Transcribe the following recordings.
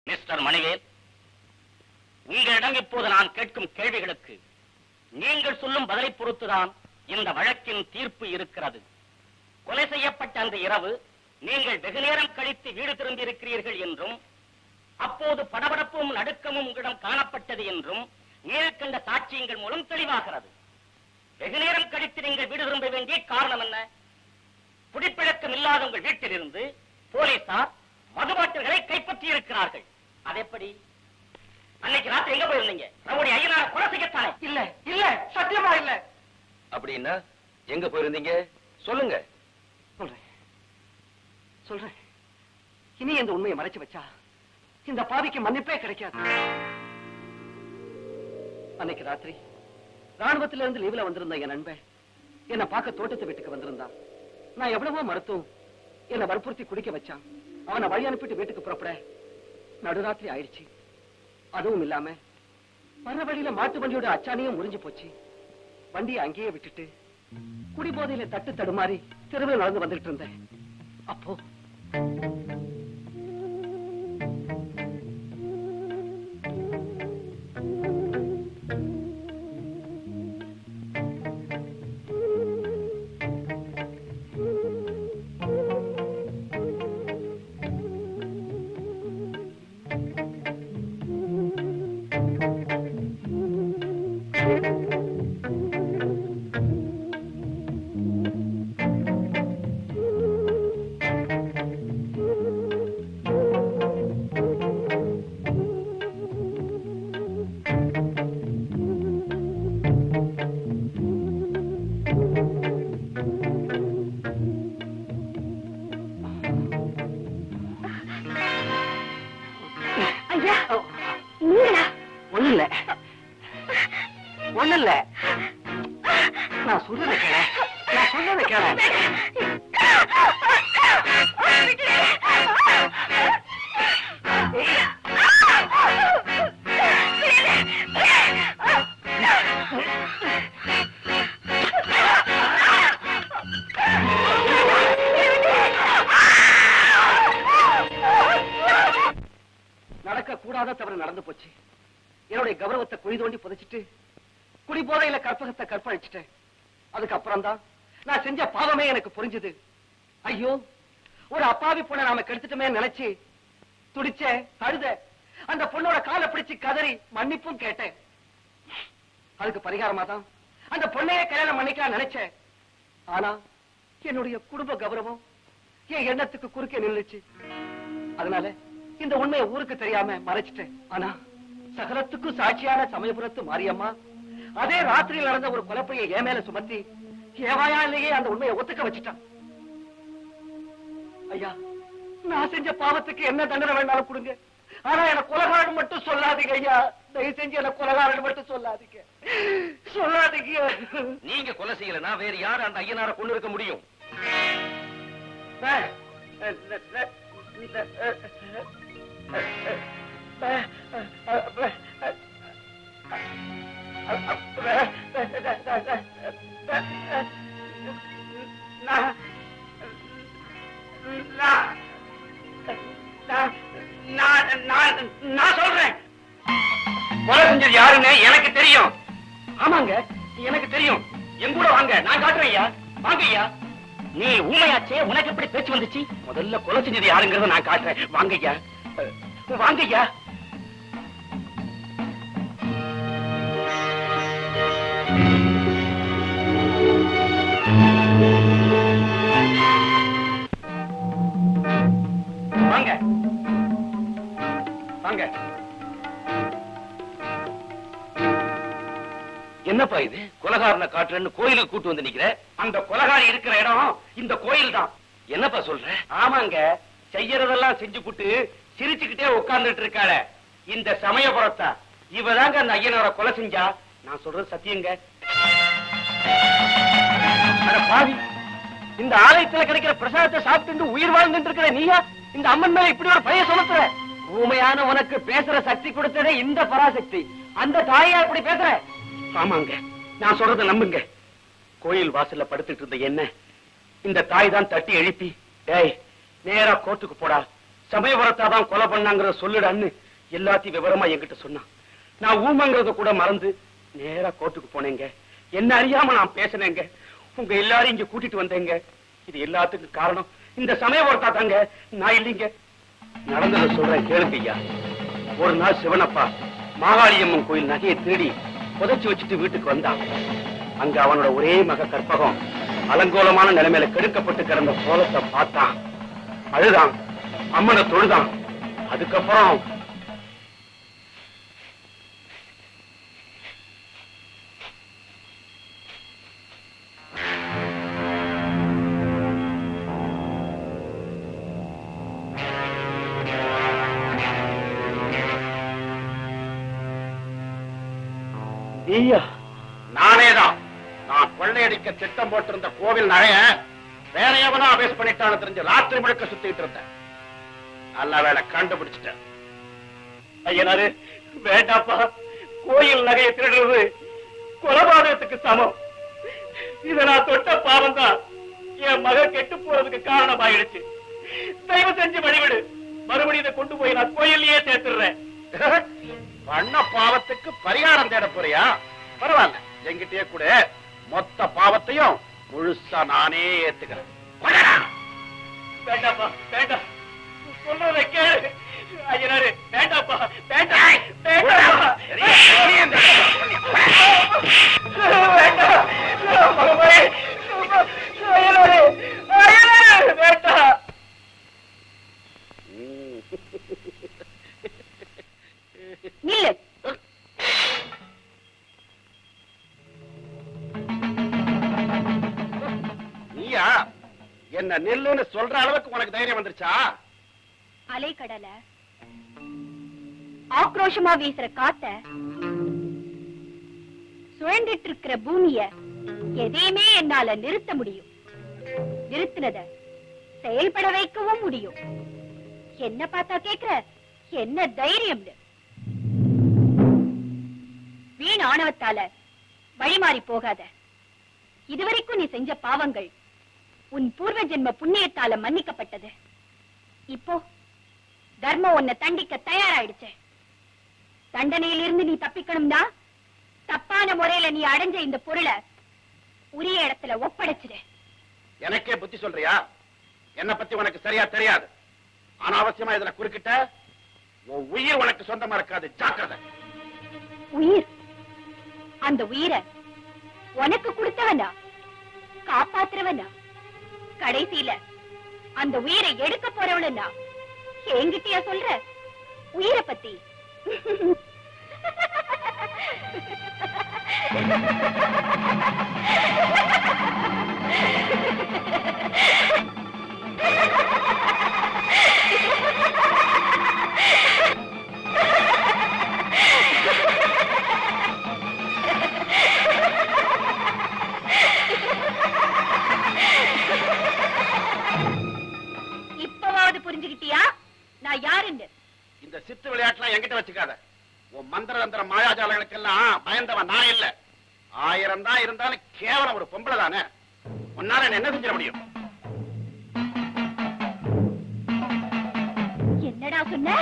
Mister Manivel உங்களிடம் இப்போது நான் கேட்கும் கேள்விகளுக்கு நீங்கள் சொல்லும் பதிலை பொறுத்துதான் இந்த வழக்கின் தீர்ப்பு இருக்கிறது கொலை செய்யப்பட்ட அந்த இரவு நீங்கள் வெகு நேரம் கழித்து வீடு திரும்பியிருக்கிறீர்கள் என்றும் அப்போது படபடப்பும் நடுக்கமும் உங்களிடம் காணப்பட்டது என்றும் கண்ட சாட்சியங்கள் மூலம் தெளிவாகிறது வெகு நேரம் கழித்து நீங்கள் வீடு திரும்ப வேண்டிய காரணம் என்ன குடிப்பழக்கம் இல்லாத உங்கள் வீட்டிலிருந்து போலீசார் மதுபாட்டில்களை கைப்பற்றி இருக்கிறார்கள் அதெப்படி அன்னைக்கு ராத்திரி எங்க போயிருந்தீங்க நம்முடைய ஐயனார கொலை செய்யத்தானே இல்ல இல்ல சத்தியமா இல்ல அப்படின்னா எங்க போயிருந்தீங்க சொல்லுங்க சொல்றேன் சொல்றேன் இனி இந்த உண்மையை மறைச்சு வச்சா இந்த பாவிக்கு மன்னிப்பே கிடைக்காது அன்னைக்கு ராத்திரி ராணுவத்தில இருந்து லீவ்ல வந்திருந்த என் நண்பன் என்ன பார்க்க தோட்டத்து வீட்டுக்கு வந்திருந்தான் நான் எவ்வளவோ மருத்துவம் என்ன வற்புறுத்தி குடிக்க வச்சான் அவனை வழி அனுப்பிட்டு வீட்டுக்கு புறப்பட நடுராத்திரி ஆயிடுச்சு அதுவும் இல்லாம வர வழியில மாட்டு வண்டியோட அச்சாணியும் முறிஞ்சு போச்சு வண்டியை அங்கேயே விட்டுட்டு குடிபோதையில தட்டு தடுமாறி தெருவில் நடந்து வந்துட்டு இருந்தேன் அப்போ ஐயா நீங்களா ஒண்ணு இல்ல ஒண்ணு இல்ல நான் சொல்றத கேள நான் சொல்றத கேள நடக்க கூடாத தவறு நடந்து போச்சு என்னுடைய கௌரவத்தை குழி தோண்டி புதைச்சிட்டு குடி போதையில கற்பகத்தை கற்பழிச்சிட்டேன் அதுக்கப்புறம் தான் நான் செஞ்ச பாவமே எனக்கு புரிஞ்சுது ஐயோ ஒரு அப்பாவி பொண்ணை நாம கெடுத்துட்டோமே நினைச்சு துடிச்ச அழுத அந்த பொண்ணோட காலை பிடிச்சு கதறி மன்னிப்பும் கேட்டேன் அதுக்கு பரிகாரமா தான் அந்த பொண்ணையே கல்யாணம் பண்ணிக்கலாம் நினைச்சேன் ஆனா என்னுடைய குடும்ப கௌரவம் என் எண்ணத்துக்கு குறுக்கே நின்னுச்சு அதனால இந்த உண்மையை ஊருக்கு தெரியாம மறைச்சிட்டேன் ஆனா சகலத்துக்கும் சாட்சியான சமயபுரத்து மாரியம்மா அதே ராத்திரியில் நடந்த ஒரு கொலைப்பையை என் மேல சுமத்தி ஏவாயாலேயே அந்த உண்மையை ஒத்துக்க வச்சுட்டான் ஐயா நான் செஞ்ச பாவத்துக்கு என்ன தண்டனை வேணாலும் கொடுங்க ஆனா எனக்கு கொலகாரன் மட்டும் சொல்லாதீங்க ஐயா தயவு செஞ்சு எனக்கு கொலகாரன் மட்டும் சொல்லாதீங்க சொல்லாதீங்க நீங்க கொலை செய்யலனா வேற யார் அந்த ஐயனார கொண்டு இருக்க முடியும் நான் சொல்றேன் கொலை செஞ்சது யாருன்னு எனக்கு தெரியும் ஆமாங்க எனக்கு தெரியும் என் கூட வாங்க நான் காட்டுறேன் ஐயா வாங்க ஐயா நீ ஊமையாச்சே உனக்கு எப்படி பேச்சு வந்துச்சு முதல்ல கொலை செஞ்சது யாருங்கிறத நான் காட்டுறேன் வாங்க ஐயா அஹ், வாங்க ஐயா வாங்க வாங்க என்னப்பா இது கொலகாரனை காட்டுறேன்னு கோயிலுக்கு கூட்டு வந்து நிக்கிற அந்த கொலகாரி இருக்கிற இடம் இந்த கோயில் தான் என்னப்பா சொல்ற ஆமாங்க செய்யறதெல்லாம் செஞ்சு புட்டு சிரிச்சுக்கிட்டே உட்கார்ந்துட்டு இருக்காள இந்த சமயபுரத்தா இவதாங்க அந்த ஐயனார கொலை செஞ்சா நான் சொல்றது சத்தியங்க அட பாவி இந்த ஆலயத்துல கிடைக்கிற பிரசாதத்தை சாப்பிட்டு உயிர் வாழ்ந்துட்டு இருக்கிற நீயா இந்த அம்மன் மேல இப்படி ஒரு பையன் சுமத்துற ஊமையான உனக்கு பேசுற சக்தி கொடுத்ததே இந்த பராசக்தி அந்த தாயா இப்படி பேசுற ஆமாங்க நான் சொல்றதை நம்புங்க கோயில் வாசல்ல படுத்துட்டு இருந்த என்ன இந்த தாய் தான் தட்டி எழுப்பி டேய் நேரா கோர்ட்டுக்கு போடா சமயபுரத்தாதான் கொலை பண்ணாங்கிறத சொல்லுடான்னு எல்லாத்தையும் விவரமா என்கிட்ட சொன்னான் நான் ஊமங்கிறத கூட மறந்து நேரா கோர்ட்டுக்கு போனேங்க என்ன அறியாம நான் பேசினேங்க உங்க எல்லாரும் இங்க கூட்டிட்டு வந்தேங்க இது எல்லாத்துக்கும் காரணம் இந்த சமயபுரத்தா தாங்க நான் இல்லைங்க நடந்ததை சொல்றேன் கேளுங்க ஐயா ஒரு நாள் சிவனப்பா மாகாளியம்மன் கோயில் நகையை திருடி புதைச்சு வச்சுட்டு வீட்டுக்கு வந்தான் அங்க அவனோட ஒரே மக கற்பகம் அலங்கோலமான நிலைமையில கெடுக்கப்பட்டு கிடந்த கோலத்தை பார்த்தான் அதுதான் அம்மனை தொழுதான் அதுக்கப்புறம் நீயா நானேதான் நான் கொள்ளையடிக்க திட்டம் போட்டிருந்த கோவில் நகைய வேற எவனோ அபேஸ் பண்ணிட்டான்னு தெரிஞ்சு ராத்திரி முழுக்க சுத்திட்டு இருந்தேன் நல்ல வேலை கண்டுபிடிச்சிட்டேன் ஐயனாரு வேண்டாப்பா கோயில் நகையை திருடுறது கொலபாதகத்துக்கு சமம் இத நான் தொட்ட பாவம் தான் என் மக கெட்டு போறதுக்கு காரணமாயிடுச்சு தயவு செஞ்சு வழிவிடு மறுபடியும் இதை கொண்டு போய் நான் கோயில்லயே சேர்த்துடுறேன் பண்ண பாவத்துக்கு பரிகாரம் தேட போறியா பரவாயில்ல என்கிட்டயே கூட மொத்த பாவத்தையும் முழுசா நானே ஏத்துக்கிறேன் கொண்டடா. வேண்டாப்பா வேண்டாம் சொல்றதை கேளு ஐயனாரு வேண்டாப்பா வேண்டாம் வேண்டாப்பா வேண்டாம் மகமாயி, ஐயனாரு ஐயனாரு வேண்டாம் நில்லு நீயா என்ன நெல்லுன்னு சொல்ற அளவுக்கு உனக்கு தைரியம் வந்துருச்சா அலைக்கடல ஆக்ரோஷமா வீசுற காத்த சுழண்டிட்டு இருக்கிற பூமிய எதையுமே என்னால நிறுத்த முடியும் நிறுத்தினத செயல்பட வைக்கவும் முடியும் என்ன பார்த்தா கேக்குற என்ன தைரியம்னு வீண் ஆணவத்தால வழிமாறி போகாத இதுவரைக்கும் நீ செஞ்ச பாவங்கள் உன் பூர்வ ஜென்ம புண்ணியத்தால மன்னிக்கப்பட்டது இப்போ தர்மம் உன்னை தண்டிக்க தயாராயிடுச்சு தண்டனையிலிருந்து நீ தப்பிக்கணும்னா தப்பான முறையில நீ அடைஞ்ச இந்த பொருளை உரிய இடத்துல ஒப்படைச்சிடு எனக்கே புத்தி சொல்றியா என்ன பத்தி உனக்கு சரியா தெரியாது அனாவசியமா இதுல குறுக்கிட்ட உன் உயிர் உனக்கு சொந்தமா இருக்காது ஜாக்கிரதை உயிர் அந்த உயிரை உனக்கு கொடுத்தவனா காப்பாத்துறவனா கடைசியில அந்த உயிரை எடுக்க போறவனா என்கிட்டயா சொல்ற உயிரை பத்தி இப்பவாவது புரிஞ்சுகிட்டியா நான் யாருன்னு இந்த சித்து விளையாட்டுலாம் என்கிட்ட வச்சுக்காத உன் மந்திர தந்திர மாயாஜாலங்களுக்கெல்லாம் பயந்தவன் நான் இல்ல ஆயிரம் தான் இருந்தாலும் கேவலம் ஒரு பொம்பளை தானே உன்னால என்ன என்ன செஞ்சிட முடியும் என்னடா சொன்ன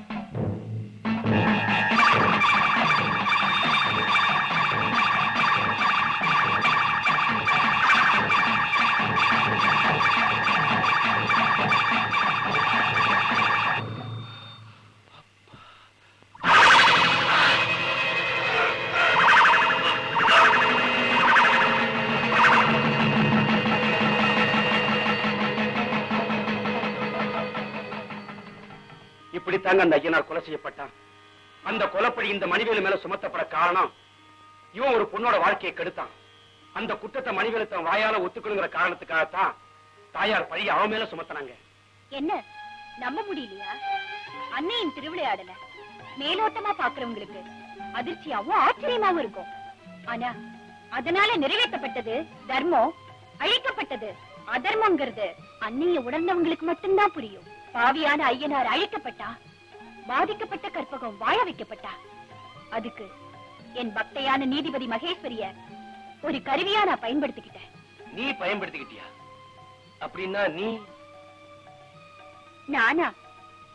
இப்படித்தாங்க அந்த ஐயனார் கொலை செய்யப்பட்டான் அந்த கொலைப்படி இந்த மணிவேலு மேல சுமத்தப்பட காரணம் இவன் ஒரு பொண்ணோட வாழ்க்கையை கெடுத்தான் அந்த குற்றத்தை மணிவேலு தன் வாயால ஒத்துக்கணுங்கிற காரணத்துக்காகத்தான் தாயார் பழிய அவன் மேல சுமத்தினாங்க என்ன நம்ப முடியலையா அன்னையின் திருவிளையாடல மேலோட்டமா பாக்குறவங்களுக்கு அதிர்ச்சியாவும் ஆச்சரியமாவும் இருக்கும் ஆனா அதனால நிறைவேற்றப்பட்டது தர்மம் அழிக்கப்பட்டது அதர்மங்கிறது அன்னைய உணர்ந்தவங்களுக்கு மட்டும்தான் புரியும் பாவியான ஐயனார் அழிக்கப்பட்டா பாதிக்கப்பட்ட கற்பகம் வாழ வைக்கப்பட்டா அதுக்கு என் பக்தையான நீதிபதி மகேஸ்வரிய ஒரு கருவியா நான் பயன்படுத்திக்கிட்டேன் நீ பயன்படுத்திக்கிட்டியா அப்படின்னா நீ நானா